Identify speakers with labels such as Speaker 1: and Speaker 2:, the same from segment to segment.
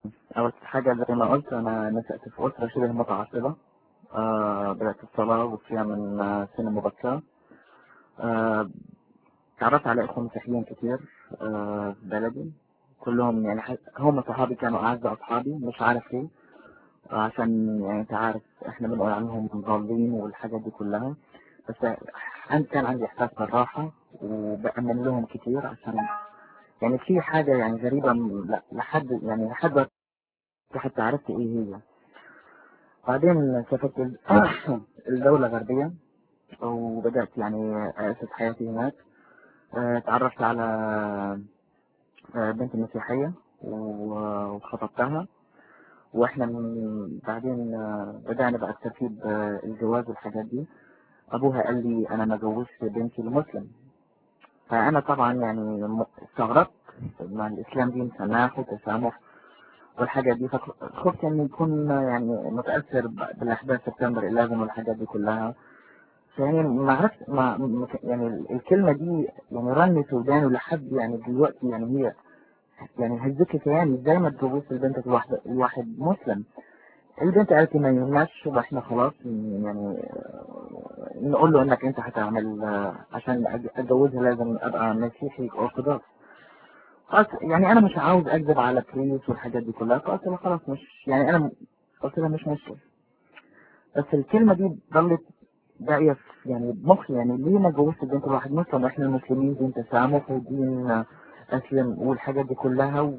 Speaker 1: أول حاجة زي ما قلت أنا نشأت في أسرة شبه متعصبة آه بدأت الصلاة والصيام من آه، سن مبكرة آه تعرفت على إخوة مسيحيين كتير آه في بلدي كلهم يعني ح- هم صحابي كانوا أعز أصحابي مش عارف ليه آه، عشان يعني أنت عارف إحنا بنقول عنهم ضالين والحاجات دي كلها بس أنا كان عندي إحساس بالراحة وبأمن لهم كتير عشان يعني في حاجة يعني غريبة م- ل- لحد يعني لحد وقت حتى عرفت إيه هي بعدين سافرت ال- الدولة الغربية وبدأت يعني أسس حياتي هناك آه، تعرفت على آه، بنت مسيحية و- وخطبتها واحنا من بعدين آه، بدأنا بقى الترتيب آه، الجواز والحاجات دي أبوها قال لي أنا ما جوزت بنتي لمسلم فأنا طبعا يعني م- استغربت ما الإسلام دين سماح وتسامح والحاجات دي فخفت إن يكون يعني متأثر ب- بالأحداث سبتمبر 11 والحاجات دي كلها يعني ما عرفت ما ما- يعني الكلمة دي يعني رنت وداني لحد يعني دلوقتي يعني هي يعني هزت لي كياني ازاي ما اتجوزت البنت الواحد الواحد مسلم البنت قالت لي ما يهمناش واحنا خلاص يعني آه، نقول له انك انت هتعمل آه، عشان أج- اتجوزها لازم ابقى مسيحي ارثوذكس قلت يعني انا مش عاوز اكذب على بريس والحاجات دي كلها فقلت لها خلاص مش يعني انا قلت لها مش مشكلة بس الكلمة دي ضلت باقية في- يعني بمخي يعني ليه ما اتجوزت بنت الواحد مسلم واحنا المسلمين دين تسامح ودين آه، اسلم والحاجات دي كلها و...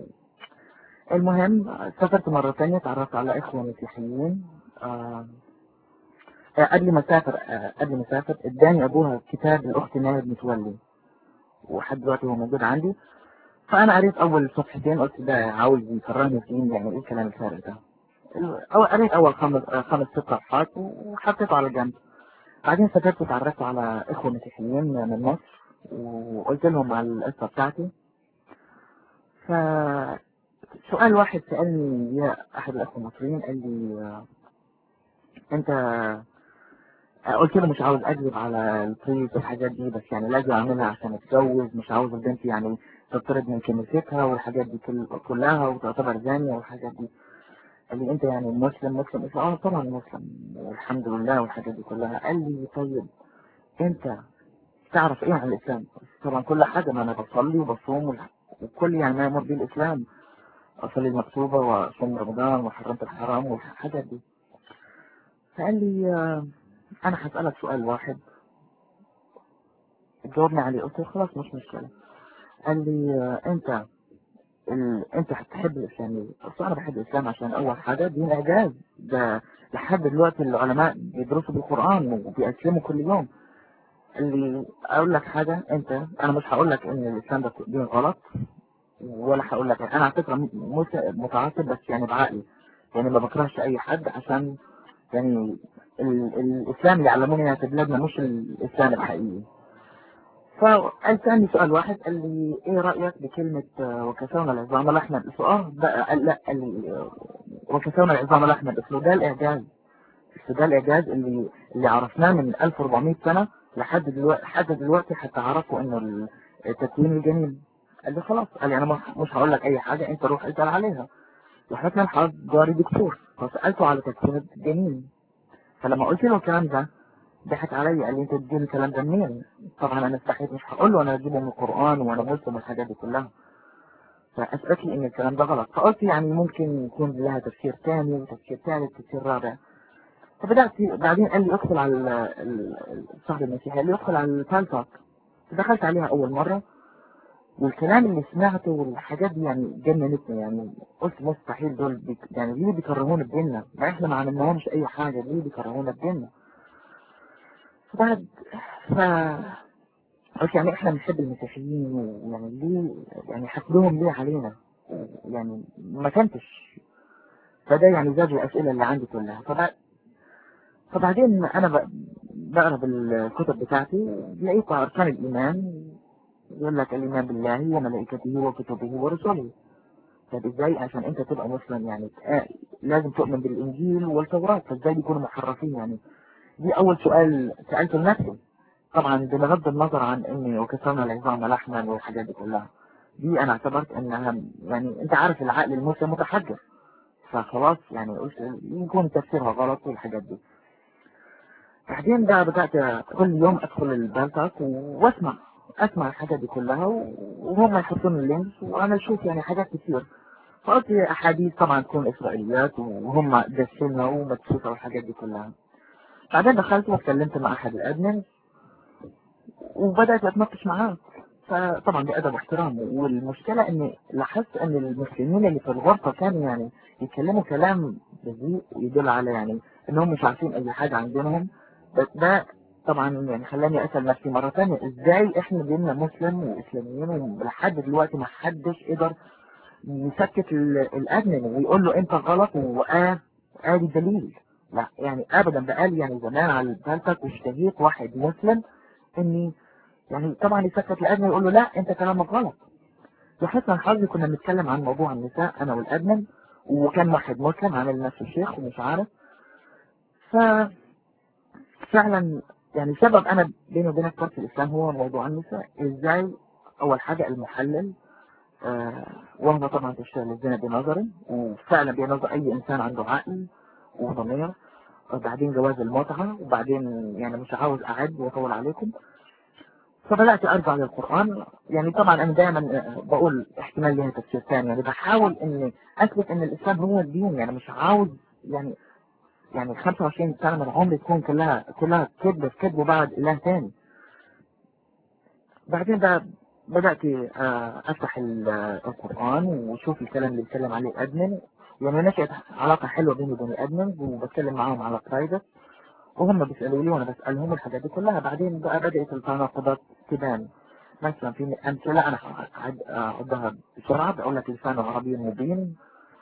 Speaker 1: المهم سافرت مرة تانية تعرفت على إخوة مسيحيين آه آه، قبل ما أسافر آه قبل ما أسافر إداني أبوها كتاب الأخت ناهد متولي وحد دلوقتي هو موجود عندي فأنا قريت أول صفحتين قلت ده عاوز يكرهني في دين يعني إيه الكلام الفارغ ده أو قريت أول خمس آه خمس ست صفحات وحطيته على جنب بعدين سافرت وتعرفت على إخوة مسيحيين من مصر وقلت لهم على القصة بتاعتي فسؤال واحد سألني يا أحد الأخوة المصريين قال لي آه، أنت قلت له مش عاوز اكذب على البريس والحاجات دي بس يعني لازم اعملها عشان اتجوز مش عاوز البنت يعني تطرد من كنيستها والحاجات دي كل كلها وتعتبر زانية والحاجات دي قال لي انت يعني مسلم مسلم قلت له اه طبعا مسلم والحمد لله والحاجات دي كلها قال لي طيب انت تعرف ايه عن الاسلام طبعا كل حاجة ما انا بصلي وبصوم والح- وكل يعني ما يمر بيه الاسلام اصلي المكتوبة واصوم رمضان وحرمت الحرام والحاجات دي فقال لي آه، انا هسألك سؤال واحد جاوبني عليه قلت له خلاص مش مشكلة قال لي آه، انت ال... انت هتحب الاسلامية قلت له انا بحب الاسلام عشان اول حاجة دين اعجاز ده لحد دلوقتي العلماء بيدرسوا بالقرآن وبيأسلموا كل يوم اللي اقول لك حاجة انت انا مش هقول لك ان الاسلام ده دين غلط ولا هقول لك انا على فكرة م- مت- متعصب بس يعني بعقلي يعني ما بكرهش اي حد عشان يعني ال... الاسلام اللي علموني في بلادنا مش الاسلام الحقيقي فقال سألني سؤال واحد قال لي ايه رأيك بكلمة آه، وكسونا العظام الأحمر السؤال بقى قال لا قال لي آه، وكسونا العظام الأحمر قلت له ده الإعجاز قلت له ده الإعجاز اللي اللي عرفناه من 1400 سنة لحد دلوقتي لحد دلوقتي حتى عرفوا إنه ال- تكوين الجنين قال لي خلاص قال لي أنا مش مش هقول لك أي حاجة أنت روح اسأل عليها لحد الحظ جاري دكتور فسألته على تكوين الجنين فلما قلت له الكلام ده ضحك عليا قال لي انت تجيب الكلام ده منين طبعا انا استحيت مش هقول له انا اجيبه من القران وانا مسلم والحاجات دي كلها فاثبت لي ان الكلام ده غلط فقلت يعني ممكن يكون لها تفسير ثاني وتفسير ثالث وتفسير رابع فبدات بعدين قال لي ادخل على ال- ال- الصحب المسيحي قال لي ادخل على الفالتوك دخلت عليها اول مره والكلام اللي سمعته والحاجات دي يعني جننتني يعني قلت مستحيل دول بيك يعني ليه بيكرهونا بديننا ما احنا ما عملناهمش اي حاجه ليه بيكرهونا بديننا فبعد ف قلت يعني احنا بنحب المسيحيين ويعني ليه يعني حسدهم ليه علينا يعني ما كنتش فده يعني زاد الاسئله اللي عندي كلها فبعد فبعدين انا ب- بقرا بالكتب بتاعتي لقيت اركان الايمان يقول لك الايمان بالله وملائكته وكتبه ورسله طب ازاي عشان انت تبقى مسلم يعني تق- لازم تؤمن بالانجيل والتوراه فازاي بيكونوا محرفين يعني دي اول سؤال سالته لنفسي طبعا بغض النظر عن اني وكسرنا العظام لحما والحاجات دي كلها دي انا اعتبرت انها يعني انت عارف العقل المسلم متحجر فخلاص يعني قلت يكون تفسيرها غلط والحاجات دي بعدين بقى بدأت كل يوم أدخل البالتاك وأسمع أسمع الحاجات دي كلها وهم يحطون اللينكس وأنا أشوف يعني حاجات كتير فقلت أحاديث طبعا تكون إسرائيليات وهم دسلنا ومدسوسة والحاجات دي كلها بعدين دخلت واتكلمت مع أحد الأدمنز وبدأت أتناقش معاه فطبعا بأدب واحترام والمشكلة ان لاحظت ان المسلمين اللي في الغرفة كانوا يعني يتكلموا كلام بذيء ويدل على يعني انهم مش عارفين اي حاجة عن دينهم بس ده طبعا يعني خلاني اسأل نفسي مرة ثانية ازاي احنا ديننا مسلم واسلاميين ولحد دلوقتي ما حدش قدر يسكت الادمن ويقول له انت غلط وآه ادي دليل لا يعني ابدا بقال يعني زمان على البالتك واشتهيت واحد مسلم اني يعني طبعا يسكت الادمن يقول له لا انت كلامك غلط لحسن الحظ كنا بنتكلم عن موضوع النساء انا والادمن وكان واحد مسلم عامل نفسه شيخ ومش عارف ف فعلا يعني سبب انا بيني وبينك ترك الاسلام هو موضوع النساء ازاي اول حاجة المحلل آه وهو طبعا تشتغل الزنا بنظري وفعلا بينظر اي انسان عنده عقل وضمير وبعدين جواز المتعة وبعدين يعني مش عاوز اعد واطول عليكم فبدأت ارجع للقرآن يعني طبعا انا دايما بقول احتمال لها تفسير ثاني يعني بحاول اني اثبت ان الاسلام هو الدين يعني مش عاوز يعني يعني 25 سنة من عمري تكون كلها كلها كذب في كذب وبعد اله ثاني بعدين بقى بدأت افتح القرآن واشوف الكلام اللي بيتكلم عليه ادمن يعني نشأت علاقة حلوة بيني وبين الادمن وبتكلم معاهم على برايفت وهم بيسألوا لي وانا بسألهم الحاجات دي كلها بعدين بقى بدأت التناقضات تبان مثلا في امثلة انا اعدها بسرعة بقول لك لسان عربي مبين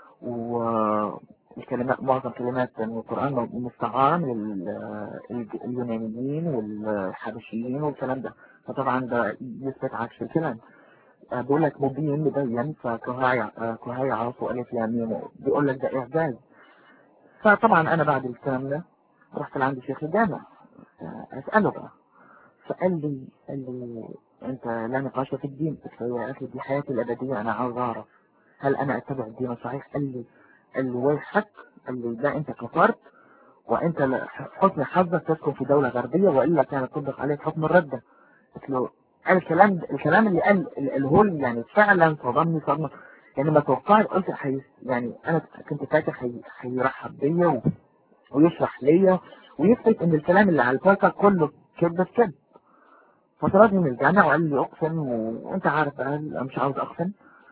Speaker 1: والكلمات معظم كلمات من القرآن مستعارة من اليونانيين والحبشيين والكلام ده فطبعا ده يثبت عكس الكلام بقول لك مبين مبين فكهاية كهاية عرفوا ألف لامين بيقول لك ده إعجاز فطبعا أنا بعد الكلام ده رحت لعند شيخ الجامع اسأله بقى فقال لي قال لي انت لا نقاش في الدين قلت له يا اخي دي حياتي الابدية انا عاوز اعرف هل انا اتبع الدين الصحيح قال لي قال لي ويحك قال لي لا انت كفرت وانت حسن حظك تسكن في دولة غربية والا كان تطبق عليك حكم الردة قلت له الكلام الكلام اللي قال الهول يعني فعلا صدمني صدمة يعني ما توقعت قلت حي يعني انا كنت فاكر هيرحب بيا ويشرح ليا ويثبت ان الكلام اللي على الفاكر كله كذب في كذب فطردني من الجامع وقال لي اقسم وانت عارف بقى مش عاوز اقسم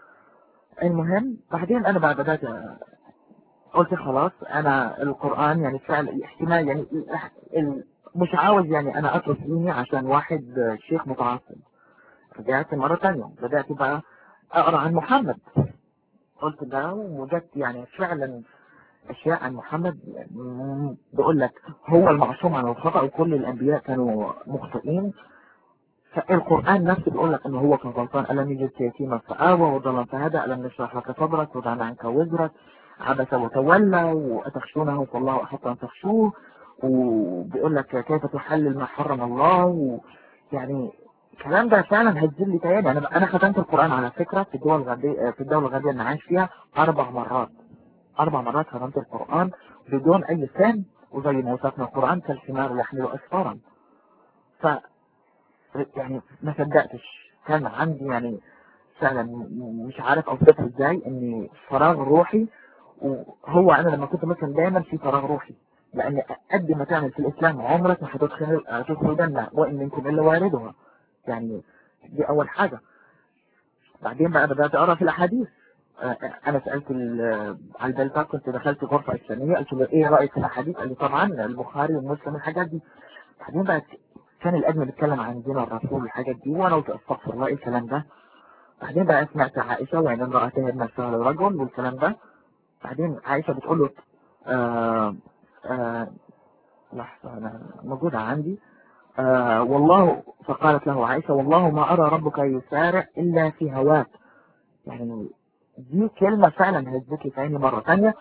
Speaker 1: المهم بعدين انا بقى بدات قلت خلاص انا القرآن يعني فعلا احتمال يعني مش عاوز يعني انا اترك ديني عشان واحد شيخ متعصب رجعت مرة تانية بدأت بقى اقرا عن محمد قلت ده وجدت يعني فعلا اشياء عن محمد بقول لك هو المعصوم عن الخطأ وكل الانبياء كانوا مخطئين فالقرآن نفسه بيقول لك انه هو كان غلطان ألم يجد يتيما فآوى وضلا فهدى ألم نشرح لك صدرك وضعنا عنك وزرك عبس وتولى وأتخشونه فالله أحق أن تخشوه وبيقول لك كيف تحلل ما حرم الله و يعني الكلام ده فعلا هتزل لي تاني انا انا ختمت القرآن على فكرة في الدول الغربية في الدولة الغربية اللي عايش فيها اربع مرات اربع مرات ختمت القرآن بدون اي فهم وزي ما وصفنا القرآن كالحمار يحمل اسفارا ف يعني ما صدقتش كان عندي يعني فعلا مش عارف اوصفها ازاي اني فراغ روحي وهو انا لما كنت مثلا دايما في فراغ روحي لان قد ما تعمل في الاسلام عمرك ما هتدخل هتدخل جنة وان منكم الا واردها يعني دي اول حاجة بعدين بقى بدأت اقرا في الاحاديث انا سألت على البلتاك كنت دخلت غرفة اسلامية قلت له ايه رأيك في الاحاديث قال لي طبعا البخاري ومسلم الحاجات دي بعدين بقى كان الأجمل بيتكلم عن دين الرسول والحاجات دي وانا قلت استغفر الله ايه الكلام ده بعدين بقى سمعت عائشة وعين امرأتها نفسها للرجل والكلام ده بعدين عائشة بتقول له آه آه لحظة انا موجودة عندي آه والله فقالت له عائشة والله ما أرى ربك يسارع إلا في هواك يعني دي كلمة فعلا هزت لي في عيني مرة ثانية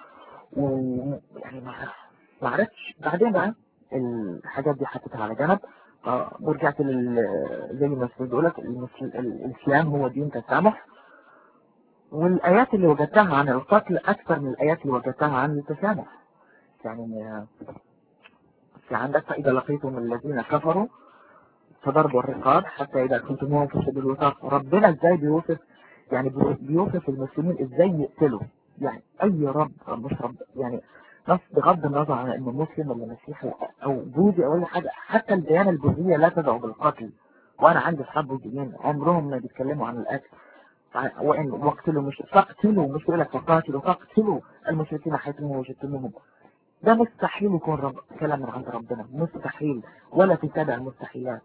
Speaker 1: ويعني ما ما عرفتش بعدين بقى الحاجات دي حطيتها على جنب ورجعت لل زي ما بيقول لك الاسلام هو دين تسامح والآيات اللي وجدتها عن القتل أكثر من الآيات اللي وجدتها عن التسامح يعني آه، في عندك فإذا لقيتم الذين كفروا فضربوا الرقاب حتى إذا كنتموهم في سبيل الوثاق ربنا إزاي بيوصف يعني بي- بيوصف المسلمين إزاي يقتلوا يعني أي رب أو مش رب يعني نص بغض النظر عن إنه مسلم ولا مسيحي أو بوذي أو أي حاجة حتى الديانة البوذية لا تدعو بالقتل وأنا عندي أصحاب بوذيين عمرهم ما بيتكلموا عن القتل فع- وإن واقتلوا مش فاقتلوا مش يقول لك فقاتلوا فاقتلوا المشركين حيثما وجدتموهم ده مستحيل يكون رب كلام من عند ربنا مستحيل ولا تتابع المستحيلات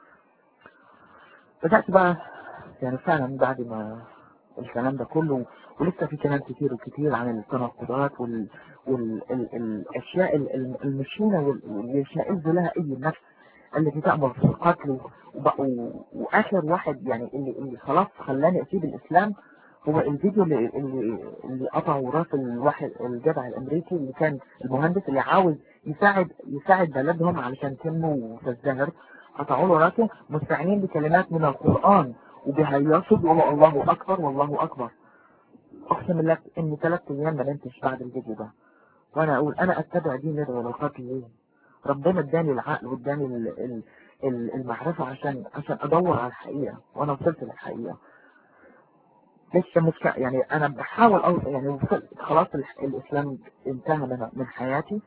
Speaker 1: بدأت بقى يعني فعلا بعد ما الكلام ده كله ولسه في كلام كتير وكتير عن التناقضات وال... والاشياء المشينه وال- واللي يشمئز لها اي نفس التي تأمر في القتل وب- و- واخر واحد يعني اللي, اللي خلاص خلاني اسيب الاسلام هو الفيديو اللي اللي, اللي قطعوا راس الواحد الجدع الامريكي اللي كان المهندس اللي عاوز يساعد يساعد بلدهم علشان تنمو وتزدهر قطعوا له راسه مستعينين بكلمات من القرآن وبيهيصوا بيقولوا الله أكبر والله أكبر أقسم بالله إني ثلاث أيام ما نمتش بعد الفيديو ده وأنا أقول أنا أتبع دين ندعو ولو قاتل ليه ربنا اداني العقل واداني ال- ال- ال- المعرفة عشان عشان أدور على الحقيقة وأنا وصلت للحقيقة لسه مش ك- يعني أنا بحاول أو يعني وصلت خلاص ال- الإسلام انتهى من من حياتي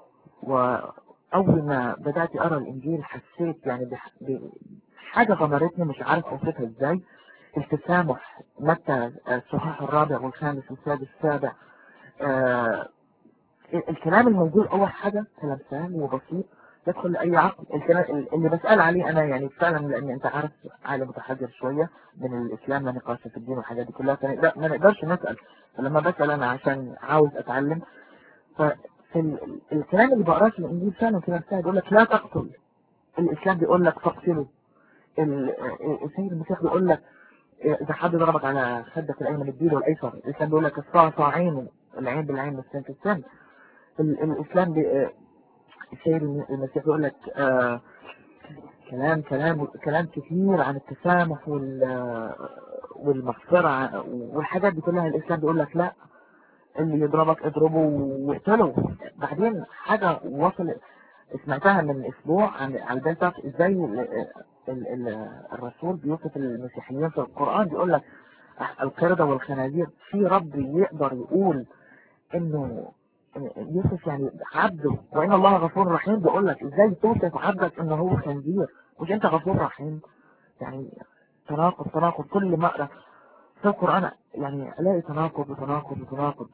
Speaker 1: وأول ما بدأت أقرأ الإنجيل حسيت يعني بح- بحاجة غمرتني مش عارف أوصفها إزاي التسامح متى الصحاح الرابع والخامس والسادس السابع آه الكلام الموجود أول حاجة كلام سهل وبسيط يدخل لأي عقل الكلام اللي بسأل عليه أنا يعني فعلا لأن أنت عارف عالم متحجر شوية من الإسلام لا نقاش في الدين والحاجات دي كلها فنقدر ما نقدرش نسأل فلما بسأل أنا عشان عاوز أتعلم ففي ال- الكلام اللي بقراه في الإنجيل فعلا كلام سهل يقول لك لا تقتل الإسلام بيقول لك فاقتله ال- السيد المسيح بيقول لك إذا حد ضربك على خدك الأيمن اديله الأيسر الإسلام بيقول لك الصاع صاعين العين بالعين والسن في السن ال- الإسلام بي... السيد المسيح بيقول لك آه كلام كلام كلام كثير عن التسامح وال والمغفرة والحاجات دي كلها الإسلام بيقول لك لا اللي يضربك اضربه واقتله بعدين حاجة وصل سمعتها من اسبوع عن على البيتك ازاي ال- ال- ال- الرسول بيوصف المسيحيين في القرآن بيقول لك القردة والخنازير في رب يقدر يقول انه يوسف يعني عبده وان الله غفور رحيم بيقول لك ازاي توصف عبدك انه هو خنزير مش انت غفور رحيم يعني تناقض تناقض كل ما اقرا في القرآن يعني الاقي تناقض وتناقض وتناقض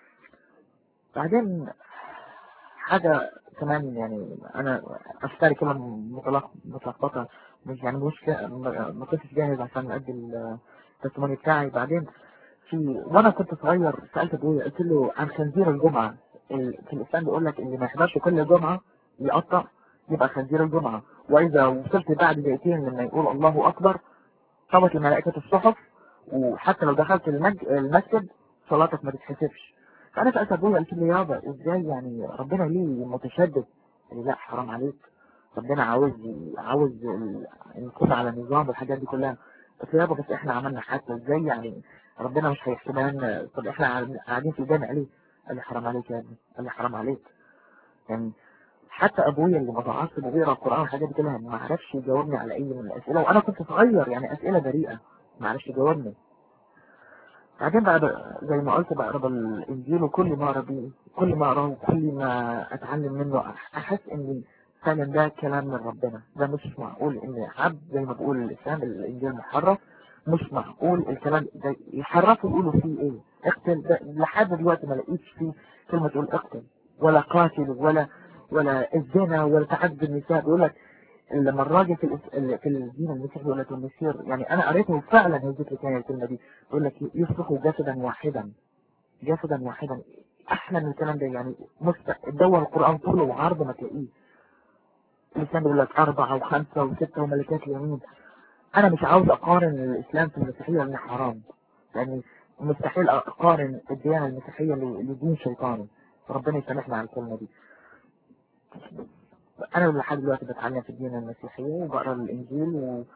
Speaker 1: بعدين حاجة كمان يعني أنا أفكاري كلها متلخ- متلخبطة مش يعني مش كا- ما ما كنتش جاهز عشان أدي التسموني بتاعي بعدين في وأنا كنت صغير سألت أبويا قلت له عن خنزير الجمعة ال- في الإسلام بيقول لك اللي ما يحضرش كل جمعة يقطع يبقى خنزير الجمعة وإذا وصلت بعد دقيقتين لما يقول الله أكبر طبت الملائكة الصحف وحتى لو دخلت المج... المسجد صلاتك ما تتحسبش فأنا سألت أبويا قلت له يابا إزاي يعني ربنا ليه متشدد قال لي لا حرام عليك ربنا عاوز عاوز ال- نكون على نظام والحاجات دي كلها قلت له يابا بس احنا عملنا حادثة ازاي يعني ربنا مش هيحسبها لنا طب احنا قاعد- قاعدين في الجامع ليه؟ قال لي حرام عليك يا ابني قال لي حرام عليك يعني حتى ابويا اللي متعصب وبيقرا القران والحاجات دي كلها ما عرفش يجاوبني على اي من الاسئله وانا كنت صغير يعني اسئله بريئه ما عرفش يجاوبني بعدين بقى بقى- زي ما قلت بقرا الانجيل وكل ما اقرا بيه كل ما اقراه وكل ما اتعلم منه أح- احس ان فعلا ده كلام من ربنا ده مش معقول ان عبد زي ما بقول الاسلام الانجيل محرف مش معقول الكلام ده يحرفوا يقولوا فيه ايه اقتل ده لحد دلوقتي ما لقيتش فيه كلمه تقول اقتل ولا قاتل ولا ولا الزنا ولا تعدي النساء بيقول لك لما الراجل في الإس... في الدين المسيحي يقول لك المسير يعني انا قريته فعلا هزت لي كان الكلمه دي يقول لك يصرخ جسدا واحدا جسدا واحدا احلى من الكلام ده يعني مست... تدور القران طوله وعرضه ما تلاقيه الاسلام بيقول لك اربعه وخمسه وسته وملكات اليمين انا مش عاوز اقارن الاسلام في المسيحيه لان حرام يعني مستحيل اقارن الديانه المسيحيه ل- لدين شيطاني ربنا يسامحنا على الكلمه دي انا لحد دلوقتي بتعلم في الدين المسيحيه وبقرا الانجيل و...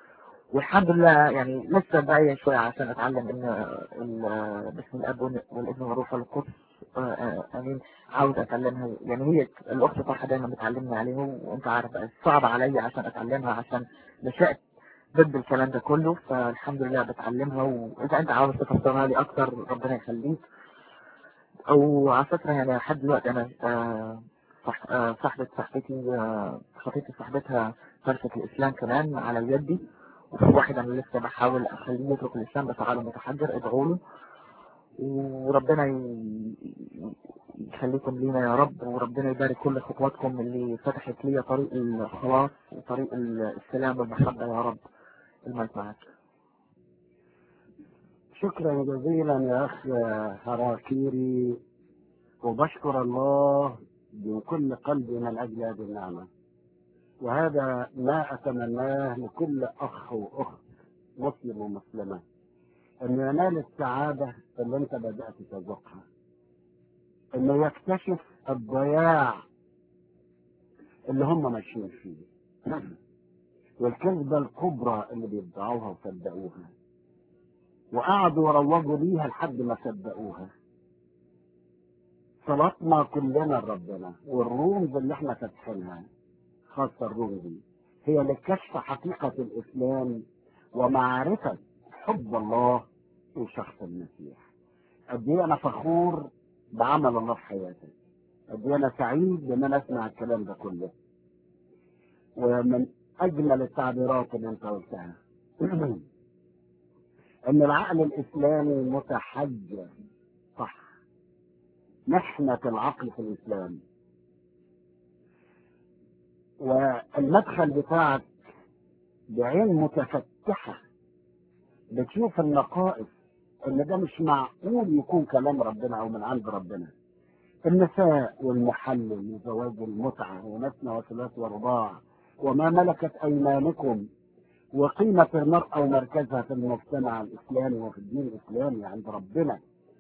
Speaker 1: والحمد لله يعني لسه باقي شوية عشان أتعلم إن ال- باسم الأب والابن والروح القدس آه، آه، أمين عاوز أتعلمها يعني هي الأخت فرحة دايما بتعلمني عليه وأنت عارف بقى صعب عليا عشان أتعلمها عشان نشأت ضد الكلام ده كله فالحمد لله بتعلمها وإذا أنت عاوز تفسرها لي أكتر ربنا يخليك أو على فكرة يعني لحد دلوقتي أنا آه، صح آه، صاحبة صاحبتي آه، خطيبتي صاحبتها تركت الإسلام كمان على يدي وفي واحد أنا لسه بحاول أخليه يترك الإسلام بس عالم متحجر ادعوا له وربنا ي- يخليكم لينا يا رب وربنا يبارك كل خطواتكم اللي فتحت لي طريق الخلاص وطريق السلام والمحبة يا رب الملك معك
Speaker 2: شكرا جزيلا يا أخ هراكيري وبشكر الله من كل قلبي من أجل هذه النعمة وهذا ما أتمناه لكل أخ وأخت مسلم ومسلمة أن ينال السعادة اللي أنت بدأت تذوقها أنه يكتشف الضياع اللي هم ماشيين فيه والكذبة الكبرى اللي بيدعوها وصدقوها وقعدوا يروجوا ليها لحد ما صدقوها صلاتنا كلنا لربنا والرومز اللي احنا فاتحينها خاصة الروم دي هي لكشف حقيقة الإسلام ومعرفة حب الله في شخص المسيح قد ايه أنا فخور بعمل الله في حياتي قد ايه أنا سعيد بإن أنا أسمع الكلام ده كله ومن أجمل التعبيرات اللي أنت قلتها ان العقل الاسلامي متحجر صح محنة العقل في الاسلام والمدخل بتاعك بعين متفتحة بتشوف النقائص ان ده مش معقول يكون كلام ربنا او من عند ربنا النساء والمحلل وزواج المتعة ونسنا وثلاث ورضاع وما ملكت ايمانكم وقيمة المرأة ومركزها في المجتمع الإسلامي وفي الدين الإسلامي عند ربنا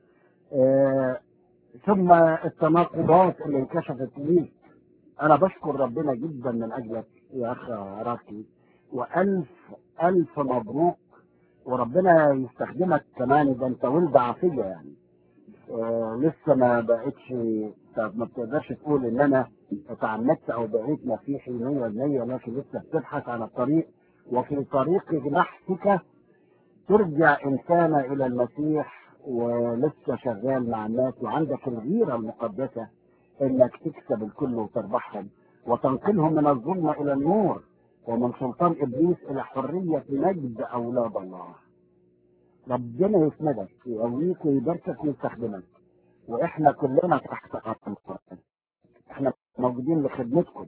Speaker 2: آه ثم التناقضات اللي انكشفت ليك أنا بشكر ربنا جدا من أجلك يا أخ راكي وألف ألف مبروك وربنا يستخدمك كمان ده أنت ولد عافية يعني آه لسه ما بقتش ما بتقدرش تقول ان انا اتعمدت او بقيت مسيحي 100% لكن لسه بتبحث عن الطريق وفي طريق بحثك ترجع إنسانا إلى المسيح ولسه شغال مع الناس وعندك الغيرة المقدسة إنك تكسب الكل وتربحهم وتنقلهم من الظلمة إلى النور ومن سلطان إبليس إلى حرية مجد أولاد الله ربنا يسندك ويقويك ويباركك ويستخدمك وإحنا كلنا تحت أمرك إحنا موجودين لخدمتكم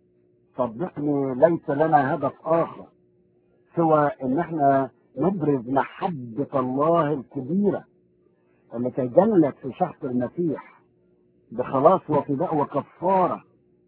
Speaker 2: صدقني ليس لنا هدف آخر سوى ان احنا نبرز محبة الله الكبيرة اللي تجلت في شخص المسيح بخلاص وفداء وكفارة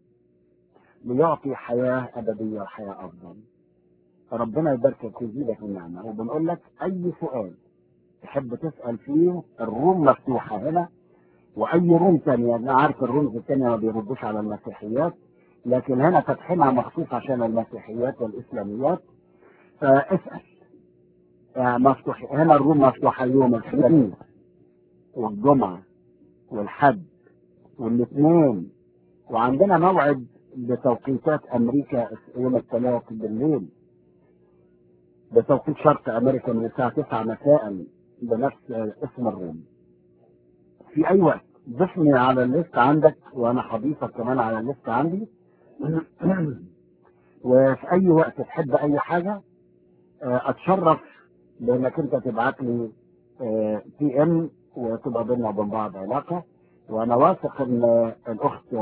Speaker 2: ليعطي حياة أبدية وحياة أفضل ربنا يباركك ويزيدك النعمة وبنقول لك أي سؤال تحب تسأل فيه الروم مفتوحة هنا وأي روم تانية أنا عارف الرومز التانية ما بيردوش على المسيحيات لكن هنا فاتحينها مخصوص عشان المسيحيات والإسلاميات فاسأل يعني مفتوح هنا الروم مفتوحة يوم الخميس والجمعة والحد والاثنين وعندنا موعد بتوقيتات أمريكا يوم الثلاث بالليل بتوقيت شرق أمريكا من الساعة 9 مساء بنفس اسم الروم في أي وقت ضفني على الليست عندك وأنا هضيفك كمان على الليست عندي وفي أي وقت تحب أي حاجة اتشرف بانك انت تبعت لي بي ام وتبقى بيننا وبين بعض علاقه وانا واثق ان الاخت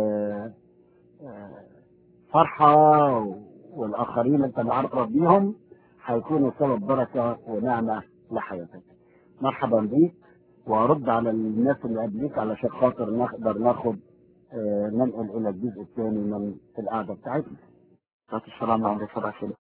Speaker 2: فرحه والاخرين اللي انت معرف بيهم هيكونوا سبب بركه ونعمه لحياتك. مرحبا بيك وارد على الناس اللي قبليك علشان خاطر نقدر ناخد ننقل الى الجزء الثاني من القعده بتاعتنا.
Speaker 1: السلام عليكم ورحمة الله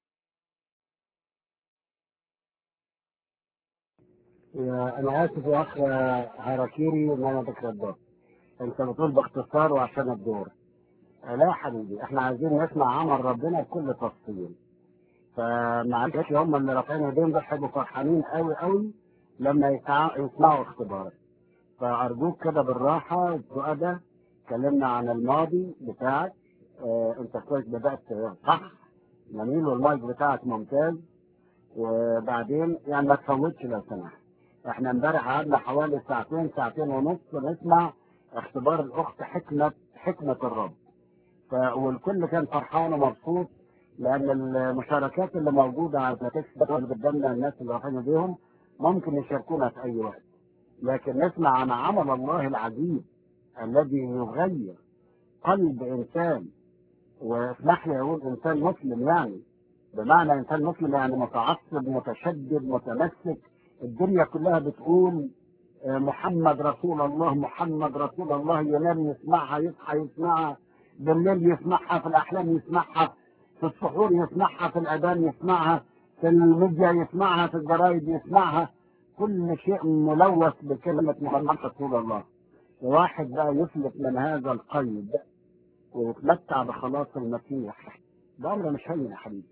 Speaker 2: يا انا اسف يا اخ هراكيري ان انا بكرر انت بتقول باختصار وعشان الدور لا يا حبيبي احنا عايزين نسمع عمل ربنا بكل تفصيل فمعلش هم اللي رافعين ايديهم دول هيبقوا فرحانين قوي قوي لما يسع- يسمعوا اختبارك فارجوك كده بالراحه السؤال اتكلمنا عن الماضي بتاعك آه انت كويس بدات صح جميل والمايك بتاعك ممتاز وبعدين يعني ما تفوتش لو سمحت احنا امبارح قعدنا حوالي ساعتين ساعتين ونص نسمع اختبار الاخت حكمه حكمه الرب ف... والكل كان فرحان ومبسوط لان المشاركات اللي موجوده على التكست اللي قدامنا الناس اللي رايحين بيهم ممكن يشاركونا في اي وقت لكن نسمع عن عمل الله العجيب الذي يغير قلب انسان واسمح لي اقول انسان مسلم يعني بمعنى انسان مسلم يعني متعصب متشدد متمسك الدنيا كلها بتقول آه، محمد رسول الله محمد رسول الله ينام يسمعها يصحى يسمعها بالليل يسمعها في الاحلام يسمعها في السحور يسمعها في الاذان يسمعها في الميديا يسمعها في الجرايد يسمعها كل شيء ملوث بكلمة محمد رسول الله واحد بقى يفلت من هذا القيد ويتمتع بخلاص المسيح ده امر مش هين يا حبيبي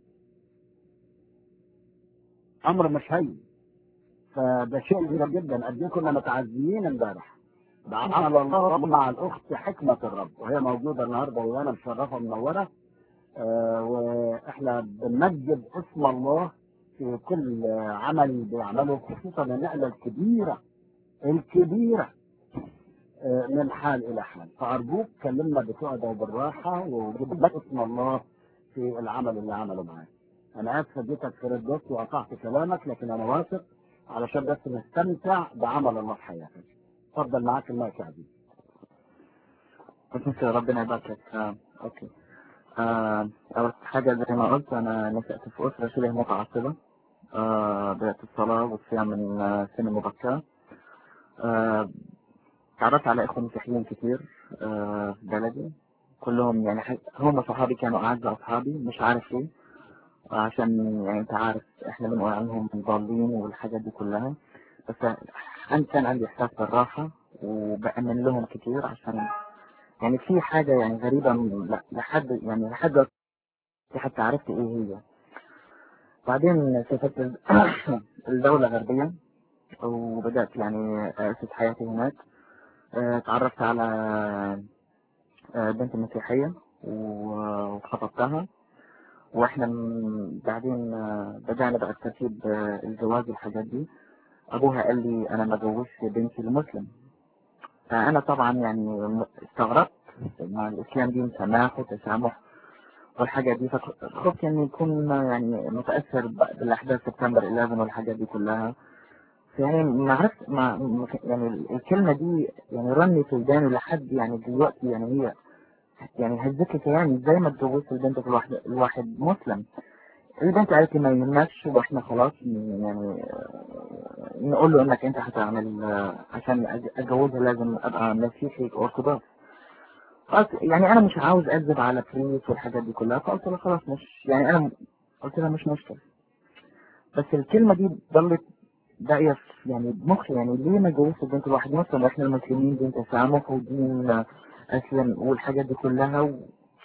Speaker 2: امر مش هين فده شيء كبير جدا قد ايه كنا متعزيين امبارح بعمل الله مع الاخت حكمه الرب وهي موجوده النهارده وانا مشرفه منوره آه واحنا بنمجد اسم الله في كل عمل بيعمله خصوصا النقله الكبيره الكبيره آه، من حال الى حال فارجوك كلمنا بتقعد وبالراحه وجيب لك اسم الله في العمل اللي عمله معاك انا اسف اديتك في ردت وقطعت كلامك لكن انا واثق علشان بس نستمتع بعمل الله في حياتك اتفضل معاك المايك يا عزيزي
Speaker 1: بس انت ربنا يباركك آه. اوكي آه. اول حاجة زي ما قلت انا نشأت في اسرة شبه متعصبة آه. بدأت الصلاة والصيام من آه، سن مبكرة آه. تعرفت على اخوة مسيحيين كتير آه. في بلدي كلهم يعني ح- هم صحابي كانوا اعز اصحابي مش عارف ليه عشان يعني انت عارف احنا بنقول عنهم ضالين والحاجات دي كلها بس انا كان عندي احساس بالراحة وبأمن لهم كتير عشان يعني في حاجة يعني غريبة من- ل- لحد يعني لحد دلوقتي حتى عرفت ايه هي بعدين سافرت ال- الدولة الغربية وبدأت يعني أسس حياتي هناك آه، اتعرفت على آه، بنت مسيحية و- وخطبتها واحنا م- بعدين آه، بدأنا بقى ترتيب آه، الجواز والحاجات دي ابوها قال لي انا ما اتجوزش بنتي لمسلم فانا طبعا يعني م- استغربت مع الاسلام دين سماح وتسامح والحاجة دي فخفت اني يكون يعني متأثر ب- بالاحداث سبتمبر 11 والحاجات دي كلها يعني ما عرفت ما ما- يعني الكلمة دي يعني رنت في وداني لحد يعني دلوقتي يعني هي يعني هزت لي كياني ازاي ما اتجوزت البنت في الواحد الواحد مسلم البنت قالت لي ما يهمكش واحنا خلاص ن- يعني آه، نقول له انك انت هتعمل آه، عشان أج- اتجوزها لازم ابقى مسيحي ارثوذكس قلت يعني انا مش عاوز اكذب على بريس والحاجات دي كلها فقلت له خلاص مش يعني انا قلت لها مش مشكله بس الكلمه دي ضلت باقيه في- يعني بمخي يعني ليه ما اتجوزش البنت الواحد مسلم واحنا المسلمين دين تسامح ودين آه، اسلم والحاجات دي كلها و...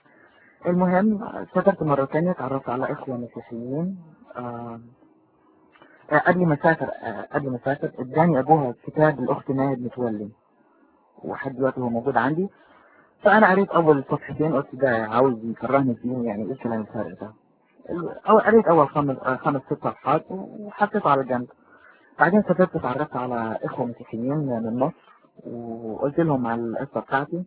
Speaker 1: المهم سافرت مرة تانية اتعرفت على إخوة مسيحيين آه، آه، قبل ما أسافر آه، قبل ما أسافر اداني أبوها كتاب الأخت ناهد متولي وحد دلوقتي هو موجود عندي فأنا قريت أول صفحتين قلت ده عاوز يكرهني فيه يعني إيه الكلام الفارغ ده أو قريت أول خمس آه، خمس ست صفحات وحطيته على جنب بعدين سافرت اتعرفت على إخوة مسيحيين من مصر وقلت لهم على القصة بتاعتي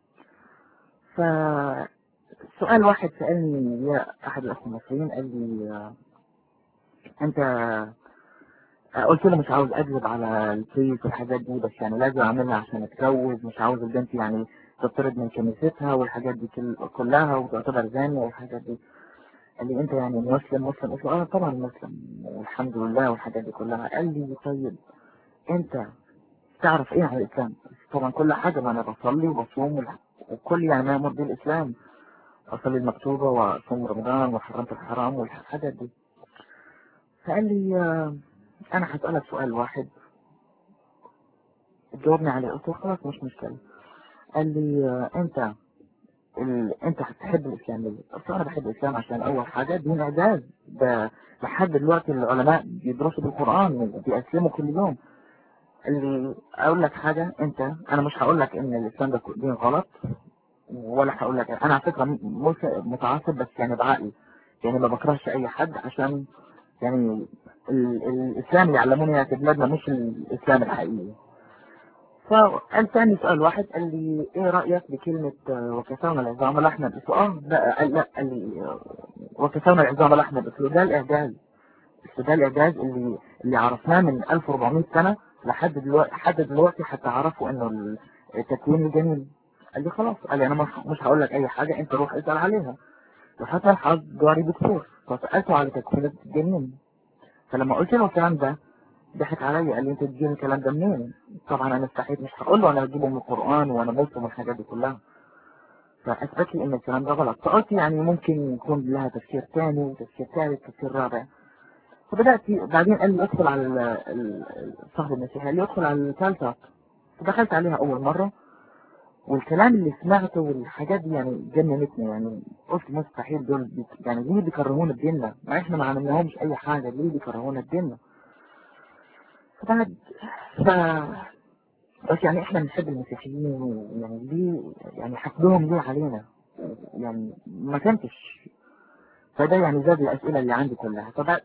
Speaker 1: فسؤال واحد سألني يا أحد الأخوة المصريين قال لي آه، أنت آه، قلت له مش عاوز أكذب على الفيس والحاجات دي بس يعني لازم أعملها عشان أتجوز مش عاوز البنت يعني تطرد من كنيستها والحاجات دي كل- كلها وتعتبر زانية والحاجات دي قال لي أنت يعني مسلم مسلم قلت له أه طبعا مسلم والحمد لله والحاجات دي كلها قال لي طيب أنت تعرف إيه عن الإسلام طبعا كل حاجة ما أنا بصلي وبصوم والح- وكل يعني ما يمر به الإسلام أصلي المكتوبة وأصوم رمضان وحرمت الحرام والحاجات دي فقال لي آه، أنا هسألك سؤال واحد جاوبني عليه قلت له خلاص مش مشكلة قال لي آه، أنت ال... انت هتحب الاسلام ليه؟ قلت له انا بحب الاسلام عشان اول حاجه دين اعجاز ده لحد دلوقتي العلماء بيدرسوا بالقران وبيأسلموا كل يوم اللي اقول لك حاجه انت انا مش هقول لك ان الاسلام ده دين غلط ولا هقول لك انا على فكره م- مش متعصب بس يعني بعقلي يعني ما بكرهش اي حد عشان يعني ال... الاسلام اللي علموني في بلادنا مش الاسلام الحقيقي فقال تاني سؤال واحد قال لي ايه رأيك بكلمة آه، وكسونا العظام لحما قلت له اه لا قال لا قال لي آه، وكسونا العظام لحما قلت له ده الاعجاز قلت له ده الاعجاز اللي اللي عرفناه من 1400 سنة لحد دلوقتي لحد دلوقتي حتى عرفوا انه التكوين الجميل قال لي خلاص قال لي انا مش مش هقول لك اي حاجة انت روح اسأل عليها وحتى الحظ جاري دكتور فسألته على تكوين الجنين فلما قلت له الكلام ده ضحك عليا قال لي انت تجيب الكلام ده منين؟ طبعا انا استحيت مش هقول له انا بجيبه من القران وانا مسلم والحاجات دي كلها فاثبت لي ان الكلام ده غلط فقلت يعني ممكن يكون لها تفسير ثاني تفسير ثالث تفسير رابع فبدات بعدين قال لي ادخل على ال- ال- صاحب المسيحيه قال لي ادخل على الثالثه فدخلت عليها اول مره والكلام اللي سمعته والحاجات دي يعني جننتني يعني قلت مستحيل دول بيك- يعني ليه بيكرهونا بديننا؟ ما احنا ما عملناهمش اي حاجه ليه بيكرهونا بديننا؟ فبعد ف بس يعني احنا بنحب المسيحيين ويعني ليه يعني حسبهم ليه علينا يعني ما فهمتش فده يعني زاد الاسئله اللي عندي كلها فبعد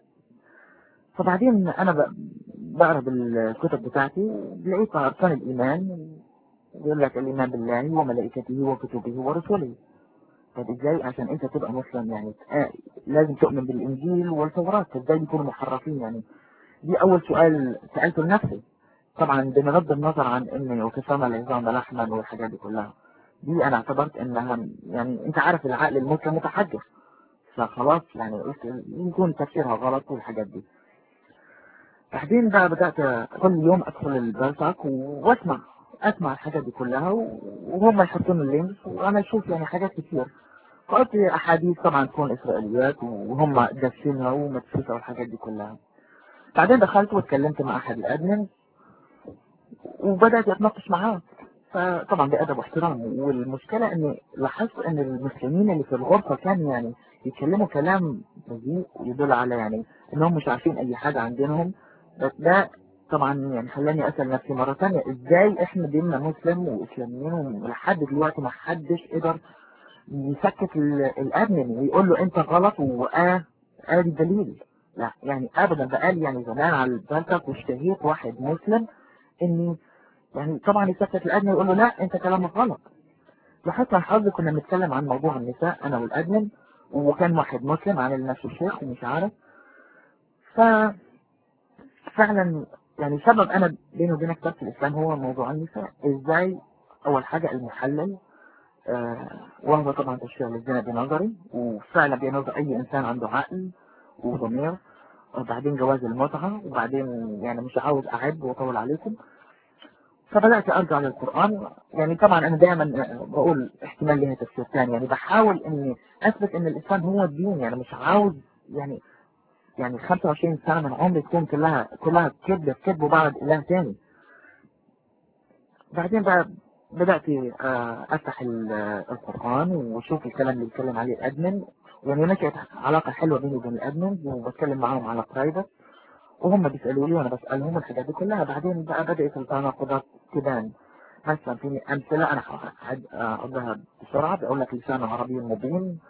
Speaker 1: فبعدين انا ب- بقرا بالكتب بتاعتي لقيت اركان الايمان يقول لك الايمان بالله وملائكته وكتبه ورسله طب ازاي عشان انت تبقى مسلم يعني آه لازم تؤمن بالانجيل والتوراه ازاي بيكونوا محرفين يعني دي اول سؤال سالته لنفسي طبعا بغض النظر عن ان وكسام العظام لحما والحاجات دي كلها دي انا اعتبرت انها يعني انت عارف العقل المسلم متحجر فخلاص يعني قلت يكون تفسيرها غلط والحاجات دي بعدين بقى بدأت كل يوم ادخل البلتك واسمع اسمع الحاجات دي كلها وهم يحطون اللينكس وانا اشوف يعني حاجات كتير فقلت احاديث طبعا تكون اسرائيليات وهم داشينها ومدسوسه والحاجات دي كلها بعدين دخلت واتكلمت مع احد الادمن وبدات اتناقش معاه فطبعا بادب واحترام والمشكله اني لاحظت ان المسلمين اللي في الغرفه كانوا يعني يتكلموا كلام بذيء ويدل على يعني انهم مش عارفين اي حاجه عن دينهم بس ده طبعا يعني خلاني اسال نفسي مره ثانيه ازاي احنا ديننا مسلم واسلاميين ولحد دلوقتي ما حدش قدر يسكت ال- الادمن ويقول له انت غلط واه ادي دليل لا يعني ابدا بقال يعني زمان على البلتك واشتهيت واحد مسلم اني يعني طبعا يسكت الادمن ويقول له لا انت كلامك غلط لاحظت عن حظي كنا بنتكلم عن موضوع النساء انا والادمن وكان واحد مسلم عامل نفسه الشيخ ومش عارف ف فعلا يعني سبب انا بيني وبينك ترك الاسلام هو موضوع النساء ازاي اول حاجه المحلل آه وهو طبعا تشريع للزنا بنظري وفعلا بينظر اي انسان عنده عقل وضمير وبعدين جواز المتعة وبعدين يعني مش عاوز أعد وأطول عليكم فبدأت أرجع للقرآن يعني طبعا أنا دائما بقول احتمال لها تفسير ثاني يعني بحاول إني أثبت إن الإسلام هو الدين يعني مش عاوز يعني يعني 25 سنة من عمري تكون كلها كلها كذب في كذب وبعد إله ثاني بعدين بقى بدأت آه، أفتح ال- القرآن وأشوف الكلام اللي بيتكلم عليه الأدمن يعني نشأت علاقة حلوة بيني وبين الأدمن وبتكلم معاهم على برايفت وهم بيسألوا لي وأنا بسألهم الحاجات دي كلها بعدين بقى بدأت التناقضات تبان مثلا في أمثلة أنا هأخذها بسرعة بقول لك لسان عربي مبين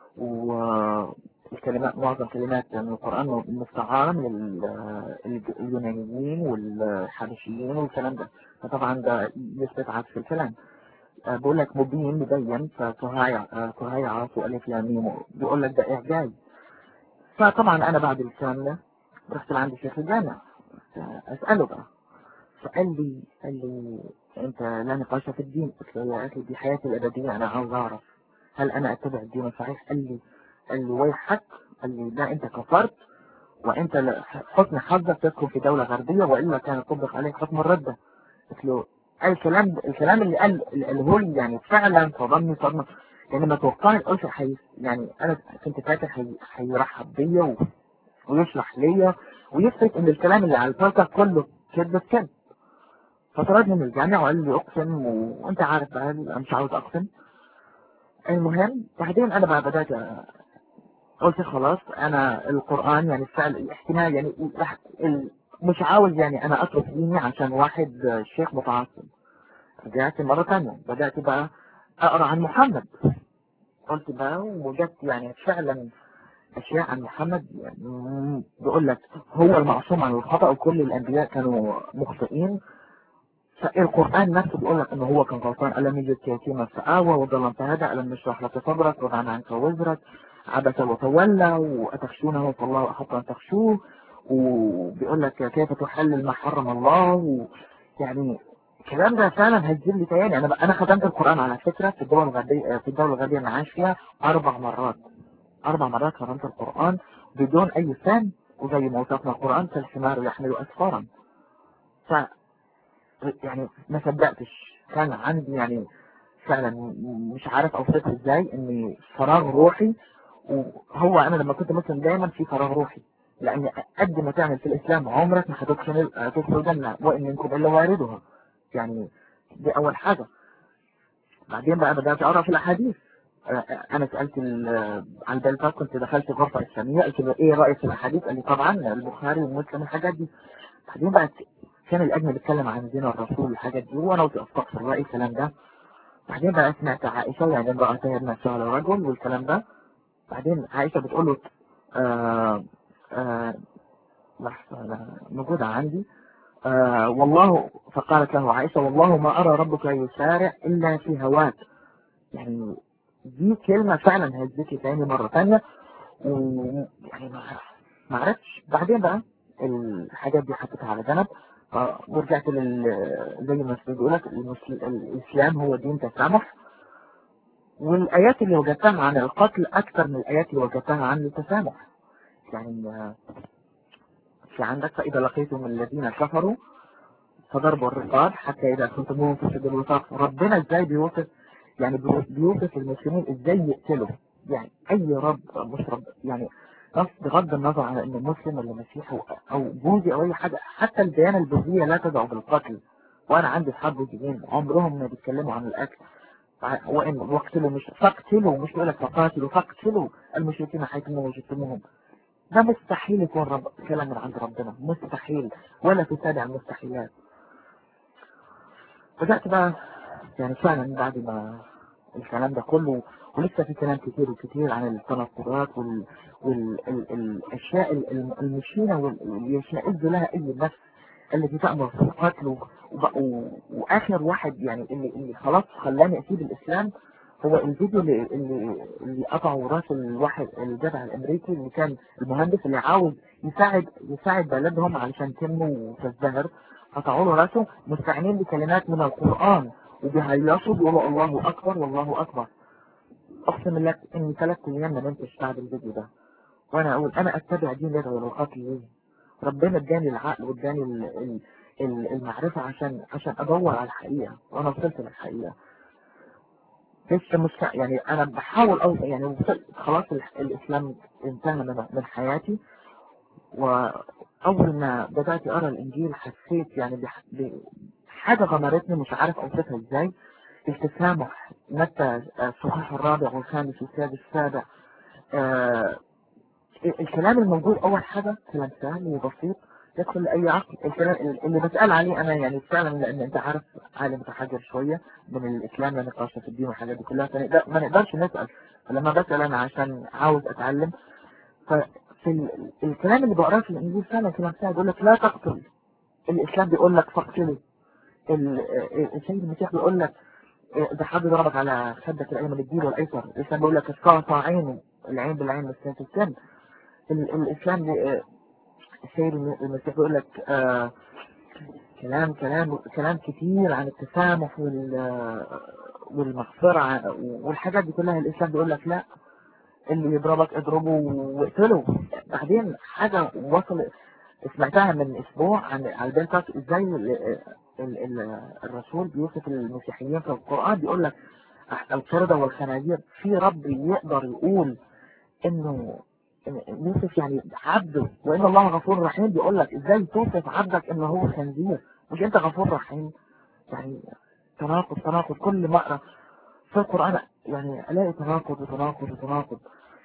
Speaker 1: والكلمات معظم كلمات من القرآن مستعارة من ال- ال- اليونانيين والحبشيين والكلام ده فطبعا ده يثبت عكس الكلام آه، بقول لك مبين مبين فكهاية كهاية عاص وألف يا ميم بيقول لك ده إعجاز فطبعا أنا بعد الكلام ده رحت لعند شيخ الجامع أسأله بقى فقال لي قال لي أنت لا نقاش في الدين قلت له يا أخي دي حياتي الأبدية أنا عاوز أعرف هل أنا أتبع الدين الصحيح قال لي قال لي ويحك قال لي لا أنت كفرت وأنت ل- حسن حظك تسكن في دولة غربية وإلا كان يطبق عليك حكم الردة قلت له الكلام الكلام اللي قال اللي هو لي يعني فعلا صدمني صدمة يعني ما توقعت قلت حي يعني أنا كنت فاكر حي- هيرحب بيا و- ويشرح ليا ويثبت ان الكلام اللي على الفلتر كله كذب في كذب فطردني من الجامعة وقال لي اقسم و- وانت عارف بقى انا مش عاوز اقسم المهم بعدين انا بقى بدأت قلت خلاص انا القرآن يعني فعلا احتمال يعني راح- ال- مش عاوز يعني انا اترك ديني عشان واحد شيخ متعصب رجعت مرة تانية بدأت بقى اقرا عن محمد قلت بقى وجدت يعني فعلا اشياء عن محمد يعني بيقول لك هو المعصوم عن الخطأ وكل الانبياء كانوا مخطئين فالقرآن نفسه بيقول لك انه هو كان غلطان ألم يجدك يتيما فآوى وضلا فهدى ألم نشرح لك صدرك وضعنا عنك وزرك عبس وتولى وأتخشونه فالله أحق أن تخشوه وبيقول لك كيف تحلل ما حرم الله و... يعني الكلام ده فعلا هيجيب لي تاني انا انا ختمت القران على فكره في الدول الغربيه في الدوله الغربيه اللي عايش فيها اربع مرات اربع مرات ختمت القران بدون اي فهم وزي ما وصفنا القران كالحمار يحمل اسفارا ف يعني ما صدقتش كان عندي يعني فعلا م- مش عارف اوصفه ازاي اني فراغ روحي وهو انا لما كنت مسلم دايما في فراغ روحي لان قد ما تعمل في الاسلام عمرك ما هتدخل هتدخل الجنه وان منكم الا واردها يعني دي اول حاجه بعدين بقى بدات اقرا في الاحاديث آه، انا سالت ال- على البلفاز كنت دخلت غرفه اسلاميه قلت له ايه رايك في الاحاديث قال لي طبعا البخاري ومسلم الحاجات دي بعدين بقى كان الاجنبي بيتكلم عن دين الرسول والحاجات دي وانا قلت استغفر الله إيه الكلام ده بعدين بقى سمعت عائشه يعني بقى طيب نفسها على الرجل والكلام ده بعدين عائشه بتقول له آه آه لحظه أنا موجوده عندي آه والله فقالت له عائشه والله ما ارى ربك يسارع الا في هواك يعني دي كلمه فعلا هزتني تاني مره تانيه ويعني ما ما عرفتش بعدين بقى الحاجات دي حطيتها على جنب آه، ورجعت لل زي ما بيقول لك المسل... الاسلام هو دين تسامح والايات اللي وجدتها عن القتل اكثر من الايات اللي وجدتها عن التسامح يعني آه، في عندك فاذا لقيتم الذين كفروا فضربوا الرقاب حتى اذا كنتموهم في سبيل الوثاق ربنا ازاي بيوصف يعني بي- بيوصف المسلمين ازاي يقتلوا يعني اي رب مش رب يعني بس بغض النظر عن انه مسلم ولا مسيحي أو- او بوذي او اي حاجه حتى الديانه البوذيه لا تدعو بالقتل وانا عندي اصحاب بوذيين عمرهم ما بيتكلموا عن الاكل ع- وان واقتلوا مش فاقتلوا مش بيقول لك فقاتلوا فاقتلوا المشركين حيث ما وجدتموهم ده مستحيل يكون رب كلام من عند ربنا مستحيل ولا تتابع المستحيلات بدأت بقى يعني فعلا بعد ما الكلام ده كله ولسه في كلام كتير وكتير عن التناقضات وال والاشياء المشينه وال- واللي يشمئز لها اي نفس التي تأمر في القتل و- وب- و- واخر واحد يعني اللي, اللي خلاص خلاني اسيب الاسلام هو الفيديو اللي اللي, اللي قطعوا راس الواحد الجدع الامريكي اللي كان المهندس اللي عاوز يساعد يساعد بلدهم علشان تنمو وتزدهر قطعوا له راسه مستعينين بكلمات من القرآن وبيهيصوا بيقولوا الله أكبر والله أكبر أقسم لك إني ثلاث أيام ما نمتش بعد الفيديو ده وأنا أقول أنا أتبع دين يدعو للقتل ليه؟ ربنا اداني العقل واداني ال- ال- ال- المعرفة عشان عشان أدور على الحقيقة وأنا وصلت للحقيقة لسه مش يعني أنا بحاول أوصل يعني وصلت خلاص ال- الإسلام انتهى من من حياتي وأول ما بدأت أقرأ الإنجيل حسيت يعني بح- بحاجة غمرتني مش عارف أوصفها إزاي التسامح متى الصحاح الرابع والخامس والسادس السابع آه الكلام الموجود أول حاجة كلام سهل وبسيط يدخل لأي عقل الكلام اللي بسأل عليه أنا يعني فعلا لأن أنت عارف عالم متحجر شوية من الإسلام لا نقاش في الدين والحاجات دي كلها فنقدر ما نقدرش نسأل فلما بسأل أنا عشان عاوز أتعلم ففي ال- الكلام اللي بقراه في الإنجيل فعلا كلام سهل بيقول لك لا تقتل الإسلام بيقول لك فاقتلوا ال- السيد المسيح بيقول لك ده حد ضربك على خدك الايمن الدين والايسر الاسلام بيقول لك القاطع عينه العين بالعين والسن في السن ال- الاسلام بي- آه، السيد المسيح بيقول لك آه كلام كلام كلام كتير عن التسامح وال آه، والمغفرة والحاجات دي كلها الاسلام بيقول لك لا اللي يضربك اضربه واقتله بعدين حاجة وصل سمعتها من اسبوع عن على البنتك ازاي ال- ال- ال- الرسول بيوصف المسيحيين في القرآن بيقول لك القردة والخنازير في رب يقدر يقول انه إن يوصف يعني عبده وان الله غفور رحيم بيقول لك ازاي توصف عبدك انه هو خنزير مش انت غفور رحيم يعني تناقض تناقض كل ما اقرا في القرآن يعني ألاقي تناقض وتناقض وتناقض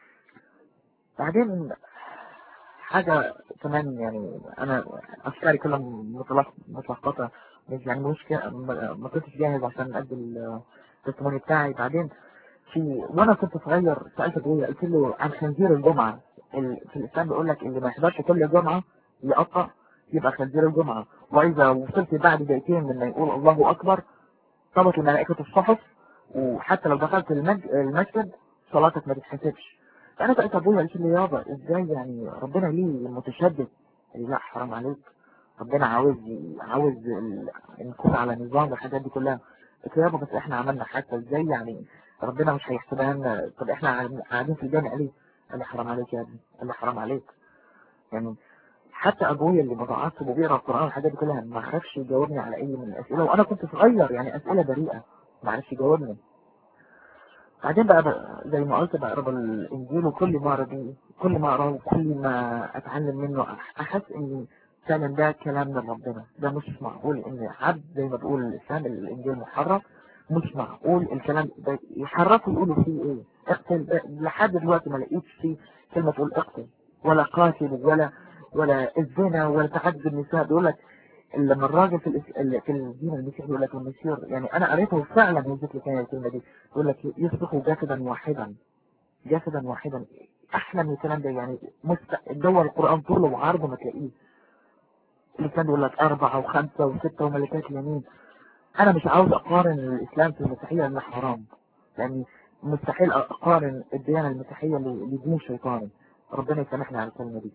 Speaker 1: بعدين حاجة كمان يعني أنا أفكاري كلها متلخ- متلخبطة مش يعني مش كده- ما ما كنتش جاهز عشان أدي التستموني بتاعي بعدين في وأنا كنت صغير سألت أبويا قلت له عن خنزير الجمعة ال- في الإسلام بيقول لك اللي ما يحضرش كل جمعة يقطع يبقى خنزير الجمعة وإذا وصلت بعد دقيقتين من ما يقول الله أكبر طبت الملائكة الصحف وحتى لو دخلت المج... المسجد صلاتك ما تتحسبش فأنا سألت أبويا قلت له يابا إزاي يعني ربنا ليه متشدد قال لي لا حرام عليك ربنا عاوز عاوز ال... نكون على نظام والحاجات دي كلها قلت له يابا بس احنا عملنا حتى ازاي يعني ربنا مش هيحسبها لنا طب احنا قاعد- قاعدين في الجامع ليه؟ قال لي حرام عليك يا ابني قال لي حرام عليك يعني حتى ابويا اللي متعصب وبيقرا القران والحاجات دي كلها ما خافش يجاوبني على اي من الاسئله وانا كنت صغير يعني اسئله بريئه ما عرفش يجاوبني بعدين بقى, بقى زي ما قلت بقرا الانجيل وكل ما اقرا بيه كل ما اقراه وكل ما اتعلم منه أح- احس ان فعلا ده كلام من ربنا ده مش معقول ان عبد زي ما بيقول الاسلام الانجيل محرف مش معقول الكلام ده يحرفوا يقولوا فيه ايه اقتل لحد دلوقتي ما لقيتش فيه كلمه تقول اقتل ولا قاتل ولا ولا الزنا ولا تعدد النساء بيقول لك لما الراجل في الإس... ال- في الدين المسيحي يقول لك المسير يعني انا قريته فعلا نزلت لي كان الكلمه دي يقول لك يصبح جسدا واحدا جسدا واحدا احلى من الكلام ده يعني مست... دور القران طوله وعرضه ما تلاقيه اللي كان يقول لك أربعة وخمسة وستة وملكات يمين أنا مش عاوز أقارن الإسلام في المسيحية لأنه حرام لأن مستحيل أقارن الديانة المسيحية ل- لدين شيطاني ربنا يسامحني على الكلمة دي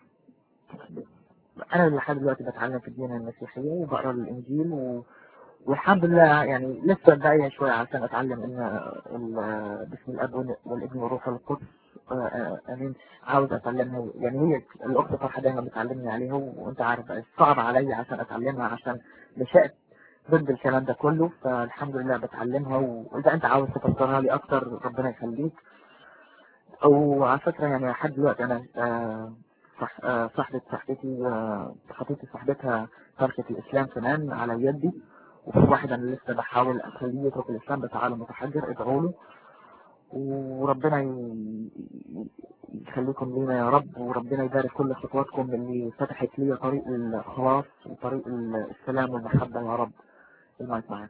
Speaker 1: أنا لحد دلوقتي بتعلم في الديانة المسيحية وبقرا الإنجيل و... والحمد لله يعني لسه باقية شوية عشان أتعلم إن ال- باسم الأب والابن والابن والروح القدس آه، آه، امين عاوز اتعلمها يعني هي الاخت فرحه دايما بتعلمني عليها وانت عارف بقى صعب عليا عشان اتعلمها عشان نشأت ضد الكلام ده كله فالحمد لله بتعلمها واذا انت عاوز تفسرها لي اكتر ربنا يخليك وعلى فكره يعني لحد دلوقتي انا آه، صح آه، صاحبة صاحبتي آه، خطيبتي صاحبتها تركت الاسلام كمان على يدي وفي واحد انا لسه بحاول اخليه يترك الاسلام بس عالم متحجر ادعوا له وربنا ي- يخليكم لينا يا رب وربنا يبارك كل خطواتكم اللي فتحت لي طريق الخلاص وطريق السلام والمحبة يا رب المايك معاك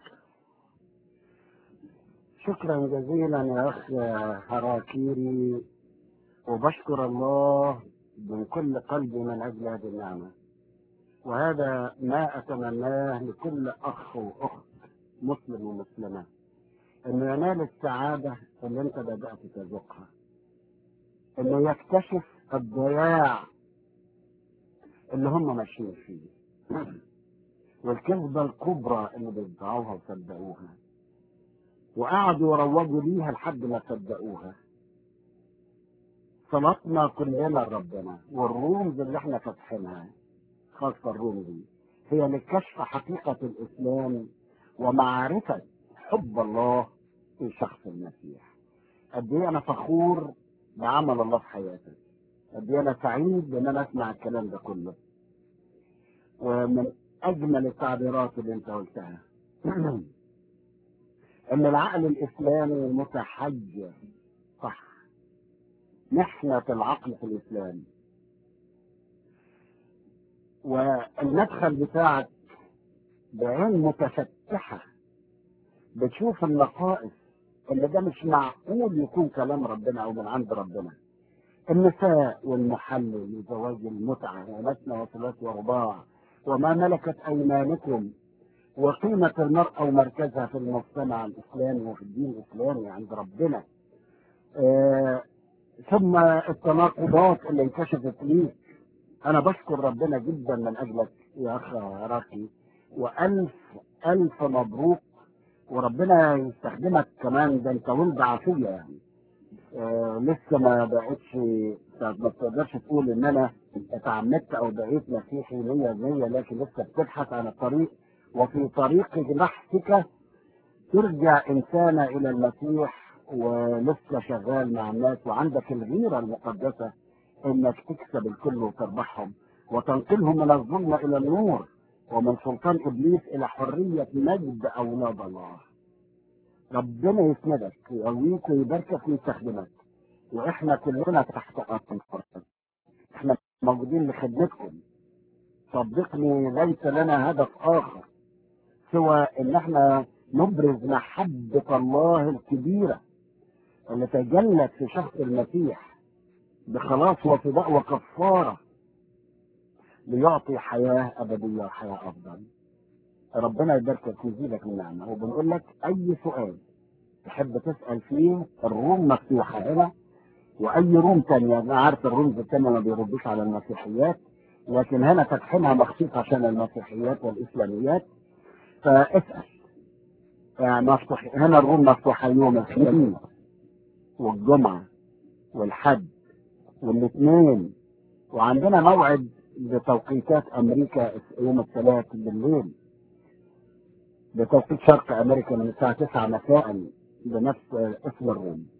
Speaker 2: شكرا جزيلا يا أخ حراكيري وبشكر الله من كل قلبي من أجل هذه النعمة وهذا ما أتمناه لكل أخ وأخت مسلم ومسلمة إنه ينال السعادة اللي أنت بدأت تذوقها إنه يكتشف الضياع اللي هم ماشيين فيه والكذبة الكبرى اللي بيدعوها وصدقوها وقعدوا يروجوا ليها لحد ما صدقوها صلاتنا كلنا لربنا والرومز اللي احنا فاتحينها خاصة الروم دي هي لكشف حقيقة الإسلام ومعرفة حب الله في شخص المسيح قد ايه انا فخور بعمل الله في حياتي قد ايه انا سعيد بان انا اسمع الكلام ده كله ومن اجمل التعبيرات اللي انت قلتها ان العقل الاسلامي متحجر صح نحنة العقل في الاسلام والمدخل بتاعك بعين متفتحة بتشوف النقائص اللي ده مش معقول يكون كلام ربنا او من عند ربنا النساء والمحلل وزواج المتعة ومثنى وثلاث ورباع وما ملكت ايمانكم وقيمة المرأة ومركزها في المجتمع الإسلامي وفي الدين الإسلامي عند ربنا آه ثم التناقضات اللي انكشفت ليك أنا بشكر ربنا جدا من أجلك يا أخ راكي وألف ألف مبروك وربنا يستخدمك كمان ده أنت ولد عافية يعني آه لسه ما بقتش ما تقدرش تقول إن أنا اتعمدت أو بقيت مسيحي مية مية لكن لسه بتبحث عن الطريق وفي طريق بحثك ترجع إنسانة إلى المسيح ولسه شغال مع الناس وعندك الغيرة المقدسة إنك تكسب الكل وتربحهم وتنقلهم من الظلمة إلى النور ومن سلطان إبليس إلى حرية مجد أولاد الله ربنا يسندك ويقويك ويباركك ويستخدمك واحنا كلنا تحت امرك احنا موجودين لخدمتكم صدقني ليس لنا هدف اخر سوى ان احنا نبرز محبة الله الكبيرة اللي تجلت في شخص المسيح بخلاص وفداء وكفارة ليعطي حياة أبدية وحياة أفضل ربنا يباركك ويزيدك من نعمة وبنقول لك أي سؤال تحب تسأل فيه الروم مفتوحة هنا وأي روم تانية أنا عارف الرومز التانية ما بيردوش على المسيحيات لكن هنا فاتحينها مخصوص عشان المسيحيات والإسلاميات فاسأل يعني مفتوح هنا الروم مفتوحة يوم الخميس والجمعة والحد والاثنين وعندنا موعد بتوقيتات أمريكا يوم الثلاث بالليل بتوقيت شرق أمريكا من الساعة 9 مساء بنفس اسم الروم